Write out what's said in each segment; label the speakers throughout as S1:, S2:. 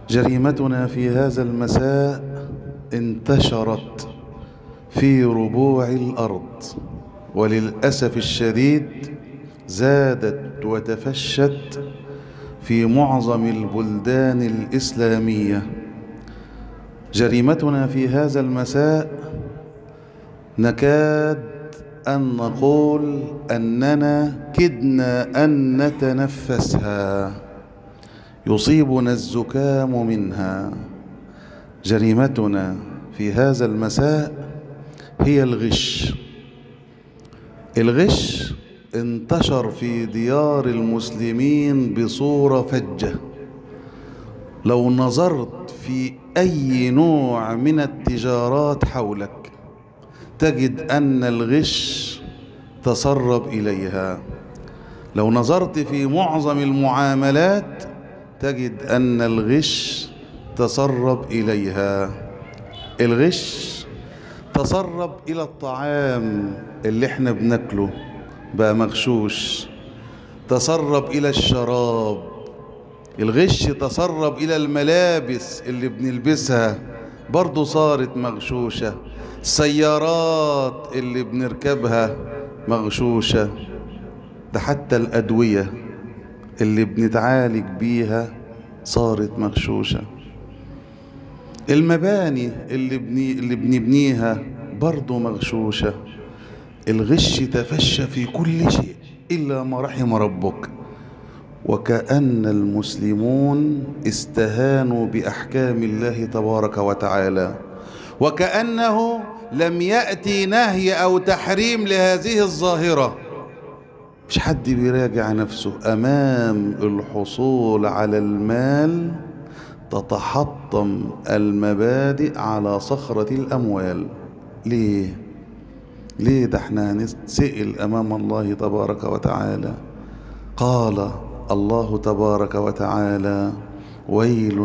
S1: جريمتنا في هذا المساء انتشرت في ربوع الأرض وللأسف الشديد زادت وتفشت في معظم البلدان الإسلامية جريمتنا في هذا المساء نكاد أن نقول أننا كدنا أن نتنفسها يصيبنا الزكام منها جريمتنا في هذا المساء هي الغش الغش انتشر في ديار المسلمين بصورة فجة لو نظرت في أي نوع من التجارات حولك تجد أن الغش تسرب إليها لو نظرت في معظم المعاملات تجد أن الغش تسرب إليها الغش تسرب إلى الطعام اللي احنا بناكله بقى مغشوش تسرب إلى الشراب الغش تسرب إلى الملابس اللي بنلبسها برضو صارت مغشوشة السيارات اللي بنركبها مغشوشة ده حتى الأدوية اللي بنتعالج بيها صارت مغشوشة المباني اللي, بني اللي بنبنيها برضو مغشوشة الغش تفشى في كل شيء إلا ما رحم ربك وكأن المسلمون استهانوا بأحكام الله تبارك وتعالى وكأنه لم يأتي نهي أو تحريم لهذه الظاهرة مش حد بيراجع نفسه أمام الحصول على المال تتحطم المبادئ على صخرة الأموال ليه؟ ليه ده احنا هنسئل أمام الله تبارك وتعالى قال الله تبارك وتعالى ويل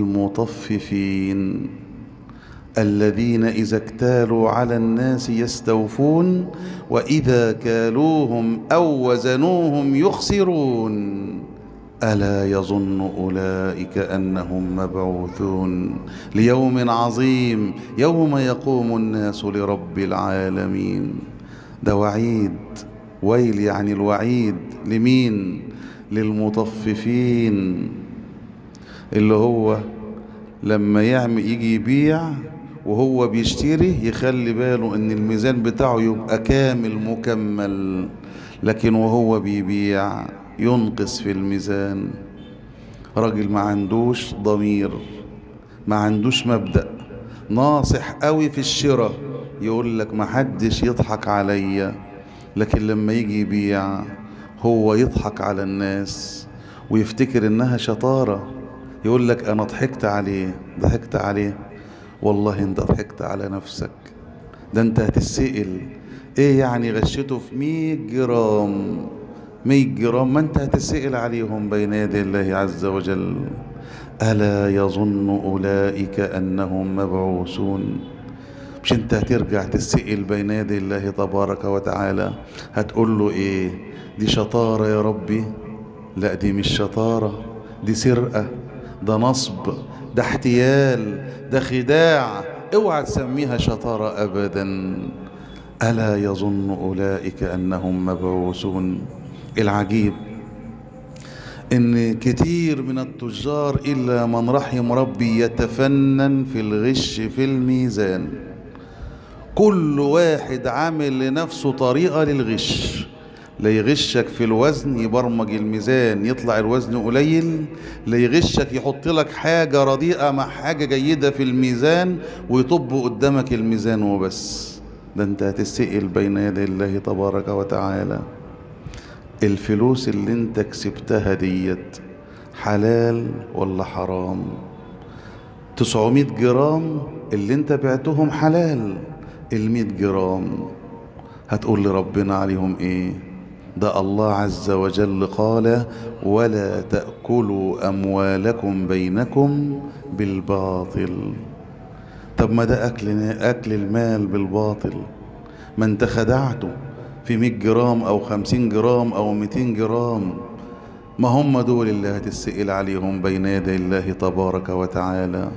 S1: للمطففين الذين إذا اكتالوا على الناس يستوفون وإذا كالوهم أو وزنوهم يخسرون ألا يظن أولئك أنهم مبعوثون ليوم عظيم يوم يقوم الناس لرب العالمين ده وعيد ويل يعني الوعيد لمين للمطففين اللي هو لما يعمل يجي يبيع وهو بيشتري يخلي باله ان الميزان بتاعه يبقى كامل مكمل لكن وهو بيبيع ينقص في الميزان راجل ما عندوش ضمير ما عندوش مبدأ ناصح قوي في الشراء يقول لك ما حدش يضحك عليا لكن لما يجي يبيع هو يضحك على الناس ويفتكر انها شطارة يقول لك انا ضحكت عليه ضحكت عليه والله انت ضحكت على نفسك ده انت هتسئل ايه يعني غشته في 100 جرام 100 جرام ما انت هتسئل عليهم بين يدي الله عز وجل ألا يظن أولئك أنهم مبعوثون مش انت هترجع تسئل بين يدي الله تبارك وتعالى هتقول له ايه دي شطارة يا ربي لا دي مش شطارة دي سرقة ده نصب ده احتيال ده خداع اوعى تسميها شطارة ابدا ألا يظن أولئك أنهم مبعوثون العجيب ان كتير من التجار الا من رحم ربي يتفنن في الغش في الميزان كل واحد عامل لنفسه طريقه للغش لا يغشك في الوزن يبرمج الميزان يطلع الوزن قليل لا يغشك يحط لك حاجه رديئه مع حاجه جيده في الميزان ويطب قدامك الميزان وبس ده انت هتسئل بين يدي الله تبارك وتعالى الفلوس اللي انت كسبتها ديت حلال ولا حرام تسعمائة جرام اللي انت بعتهم حلال المئة جرام هتقول لربنا عليهم ايه ده الله عز وجل قال ولا تأكلوا أموالكم بينكم بالباطل طب ما ده أكل, أكل المال بالباطل ما انت خدعته في 100 جرام أو 50 جرام أو 200 جرام ما هم دول اللي هتسئل عليهم بين يدي الله تبارك وتعالى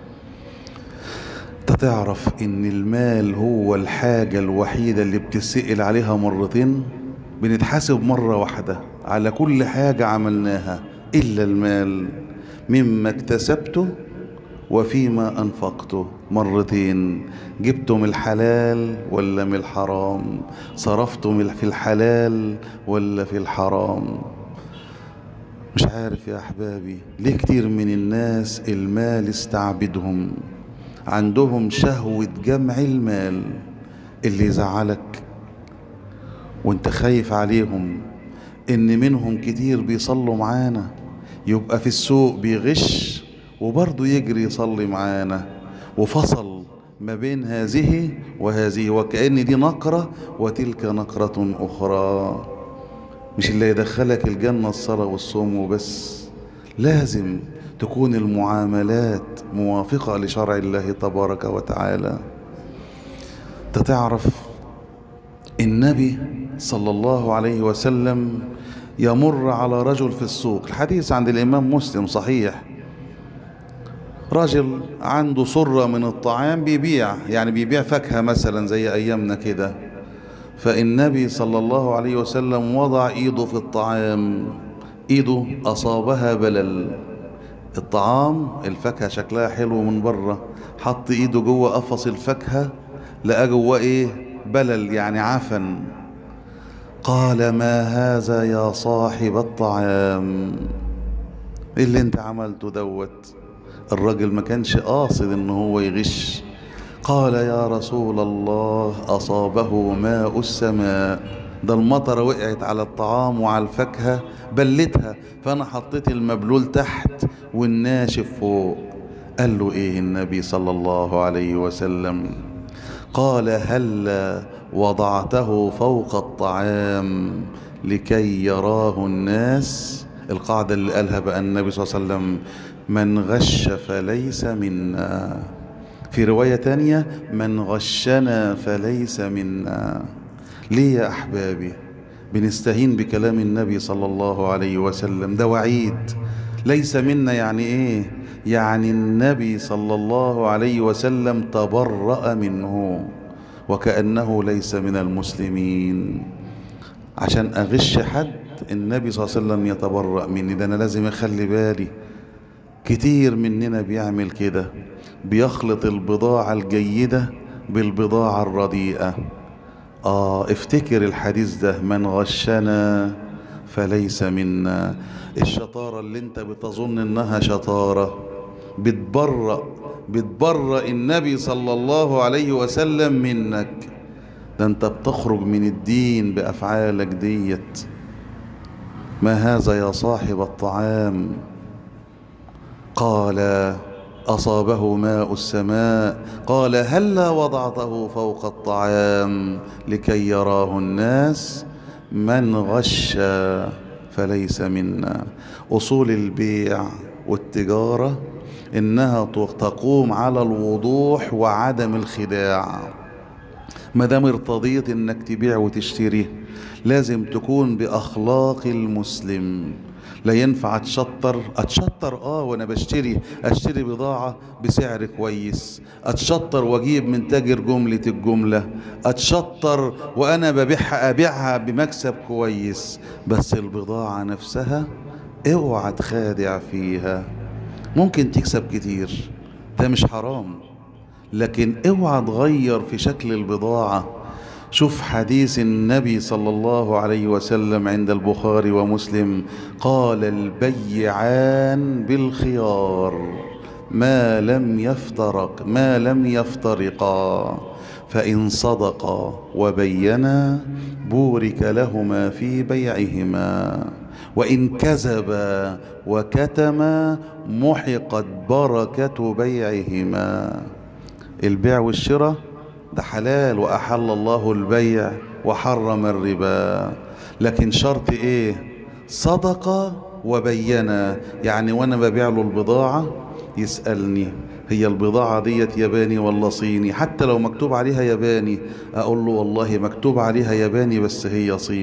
S1: انت تعرف ان المال هو الحاجة الوحيدة اللي بتسئل عليها مرتين بنتحاسب مرة واحدة على كل حاجة عملناها إلا المال مما اكتسبته وفيما أنفقته مرتين جبته من الحلال ولا من الحرام صرفته من في الحلال ولا في الحرام مش عارف يا أحبابي ليه كتير من الناس المال استعبدهم عندهم شهوة جمع المال اللي يزعلك وانت خايف عليهم ان منهم كتير بيصلوا معانا يبقى في السوق بيغش وبرضه يجري يصلي معانا وفصل ما بين هذه وهذه وكأن دي نقرة وتلك نقرة أخرى مش اللي يدخلك الجنة الصلاة والصوم وبس لازم تكون المعاملات موافقة لشرع الله تبارك وتعالى تتعرف النبي صلى الله عليه وسلم يمر على رجل في السوق الحديث عند الإمام مسلم صحيح رجل عنده صرة من الطعام بيبيع يعني بيبيع فاكهة مثلا زي أيامنا كده فالنبي صلى الله عليه وسلم وضع إيده في الطعام إيده أصابها بلل الطعام الفاكهة شكلها حلو من بره حط إيده جوه قفص الفاكهة لقى جوه إيه بلل يعني عفن قال ما هذا يا صاحب الطعام ايه اللي انت عملته دوت الراجل ما كانش قاصد ان هو يغش قال يا رسول الله اصابه ماء السماء ده المطره وقعت على الطعام وعلى الفاكهه بلتها فانا حطيت المبلول تحت والناشف فوق قال له ايه النبي صلى الله عليه وسلم قال هل وضعته فوق الطعام لكي يراه الناس القاعدة اللي قالها بقى النبي صلى الله عليه وسلم من غش فليس منا في رواية تانية من غشنا فليس منا ليه يا أحبابي بنستهين بكلام النبي صلى الله عليه وسلم ده وعيد ليس منا يعني ايه يعني النبي صلى الله عليه وسلم تبرأ منه وكأنه ليس من المسلمين عشان أغش حد النبي صلى الله عليه وسلم يتبرأ مني ده أنا لازم أخلي بالي كتير مننا بيعمل كده بيخلط البضاعة الجيدة بالبضاعة الرديئة آه افتكر الحديث ده من غشنا فليس منا الشطارة اللي انت بتظن انها شطارة بتبرأ بتبرأ النبي صلى الله عليه وسلم منك ده انت بتخرج من الدين بأفعالك ديت ما هذا يا صاحب الطعام قال أصابه ماء السماء قال هلا وضعته فوق الطعام لكي يراه الناس من غش فليس منا أصول البيع والتجارة إنها تقوم على الوضوح وعدم الخداع ما دام ارتضيت إنك تبيع وتشتري لازم تكون بأخلاق المسلم لا ينفع اتشطر اتشطر اه وانا بشتري اشتري بضاعة بسعر كويس اتشطر واجيب من تاجر جملة الجملة اتشطر وانا ببيعها ابيعها بمكسب كويس بس البضاعة نفسها اوعى تخادع فيها ممكن تكسب كتير ده مش حرام لكن اوعى تغير في شكل البضاعة شوف حديث النبي صلى الله عليه وسلم عند البخاري ومسلم قال البيعان بالخيار ما لم يفترق ما لم يفترقا فإن صدقا وبينا بورك لهما في بيعهما وإن كذبا وكتما محقت بركة بيعهما البيع والشراء ده حلال وأحل الله البيع وحرم الربا لكن شرط ايه صدق وبينا يعني وانا ببيع له البضاعة يسألني هي البضاعة ديت ياباني ولا صيني حتى لو مكتوب عليها ياباني أقول له والله مكتوب عليها ياباني بس هي صيني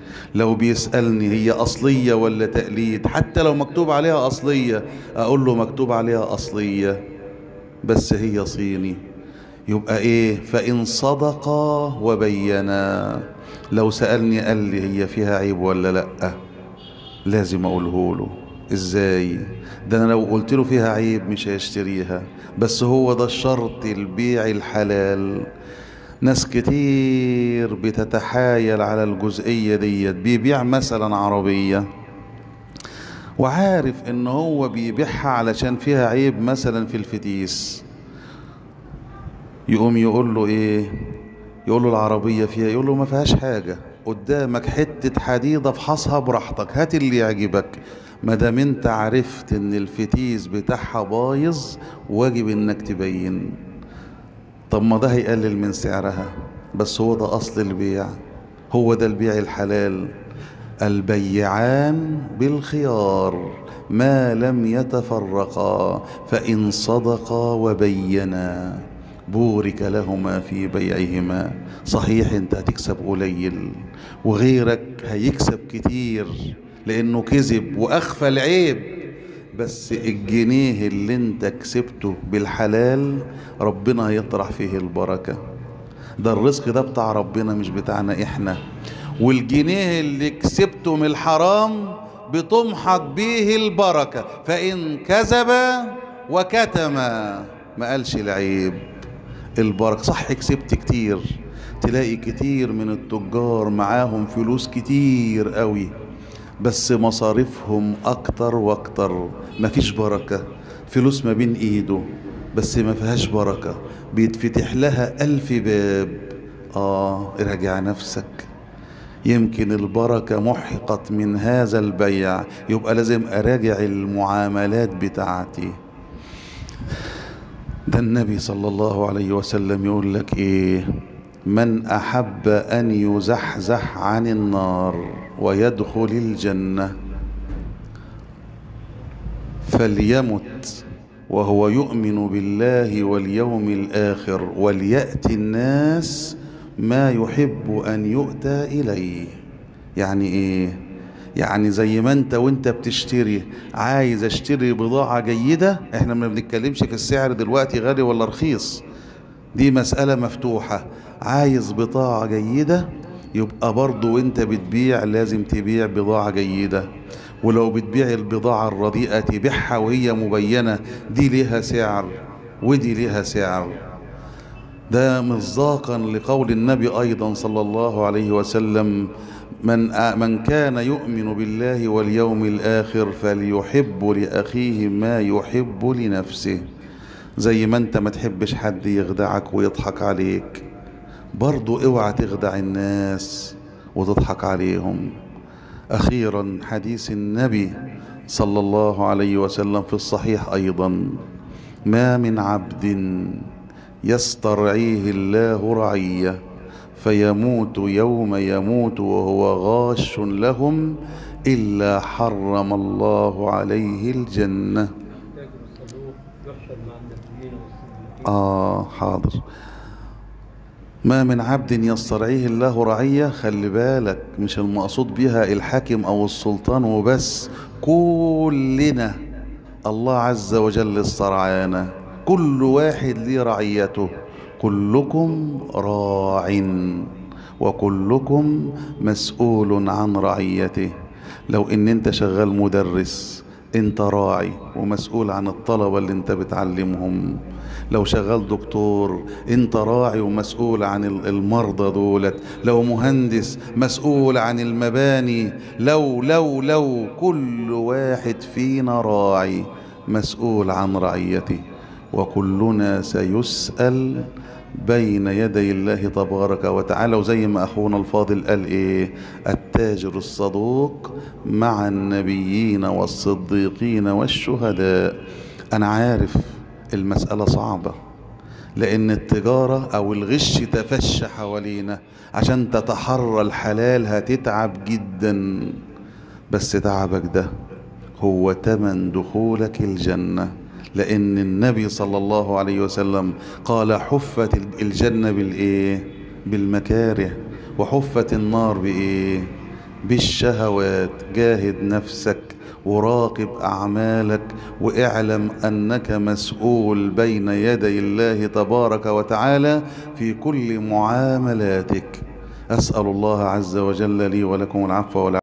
S1: لو بيسألني هي أصلية ولا تقليد حتى لو مكتوب عليها أصلية أقول له مكتوب عليها أصلية بس هي صيني يبقى إيه فإن صدقا وبينا لو سألني قال لي هي فيها عيب ولا لأ لازم أقوله له إزاي ده أنا لو قلت له فيها عيب مش هيشتريها بس هو ده الشرط البيع الحلال ناس كتير بتتحايل على الجزئية ديت بيبيع مثلا عربية وعارف ان هو بيبيعها علشان فيها عيب مثلا في الفتيس يقوم يقول له ايه يقول له العربية فيها يقول له ما فيهاش حاجة قدامك حتة حديدة افحصها براحتك هات اللي يعجبك ما دام انت عرفت ان الفتيس بتاعها بايظ واجب انك تبين طب ما ده هيقلل من سعرها بس هو ده اصل البيع هو ده البيع الحلال البيعان بالخيار ما لم يتفرقا فان صدقا وبينا بورك لهما في بيعهما صحيح انت هتكسب قليل وغيرك هيكسب كتير لانه كذب واخفى العيب بس الجنيه اللي انت كسبته بالحلال ربنا هيطرح فيه البركة ده الرزق ده بتاع ربنا مش بتاعنا احنا والجنيه اللي كسبته من الحرام بتمحق به البركة فإن كذب وكتم ما قالش العيب البركة صح كسبت كتير تلاقي كتير من التجار معاهم فلوس كتير قوي بس مصاريفهم اكتر واكتر مفيش بركة فلوس ما بين ايده بس ما فيهاش بركة بيتفتح لها ألف باب آه راجع نفسك يمكن البركة محقت من هذا البيع يبقى لازم أراجع المعاملات بتاعتي ده النبي صلى الله عليه وسلم يقول لك إيه من أحب أن يزحزح عن النار ويدخل الجنة فليمت وهو يؤمن بالله واليوم الآخر وليأتي الناس ما يحب أن يؤتى إليه يعني إيه؟ يعني زي ما انت وانت بتشتري عايز اشتري بضاعة جيدة احنا ما بنتكلمش في السعر دلوقتي غالي ولا رخيص دي مسألة مفتوحة عايز بضاعة جيدة يبقى برضو وانت بتبيع لازم تبيع بضاعة جيدة ولو بتبيع البضاعة الرديئة تبيعها وهي مبينة دي ليها سعر ودي ليها سعر ده مصداقا لقول النبي أيضا صلى الله عليه وسلم من من كان يؤمن بالله واليوم الآخر فليحب لأخيه ما يحب لنفسه زي ما انت ما تحبش حد يخدعك ويضحك عليك برضو اوعى تخدع الناس وتضحك عليهم أخيرا حديث النبي صلى الله عليه وسلم في الصحيح أيضا ما من عبد يسترعيه الله رعيه فيموت يوم يموت وهو غاش لهم إلا حرم الله عليه الجنة آه حاضر ما من عبد يسترعيه الله رعية خلي بالك مش المقصود بها الحاكم أو السلطان وبس كلنا الله عز وجل استرعانا كل واحد ليه رعيته كلكم راع وكلكم مسؤول عن رعيته لو ان انت شغال مدرس انت راعي ومسؤول عن الطلبة اللي انت بتعلمهم لو شغال دكتور انت راعي ومسؤول عن المرضى دولت لو مهندس مسؤول عن المباني لو لو لو كل واحد فينا راعي مسؤول عن رعيته وكلنا سيسأل بين يدي الله تبارك وتعالى وزي ما أخونا الفاضل قال إيه التاجر الصدوق مع النبيين والصديقين والشهداء أنا عارف المسألة صعبة لأن التجارة أو الغش تفشى حوالينا عشان تتحرى الحلال هتتعب جدا بس تعبك ده هو تمن دخولك الجنه لأن النبي صلى الله عليه وسلم قال حفت الجنة بالإيه؟ بالمكاره وحفت النار بإيه؟ بالشهوات جاهد نفسك وراقب أعمالك واعلم أنك مسؤول بين يدي الله تبارك وتعالى في كل معاملاتك أسأل الله عز وجل لي ولكم العفو والعافية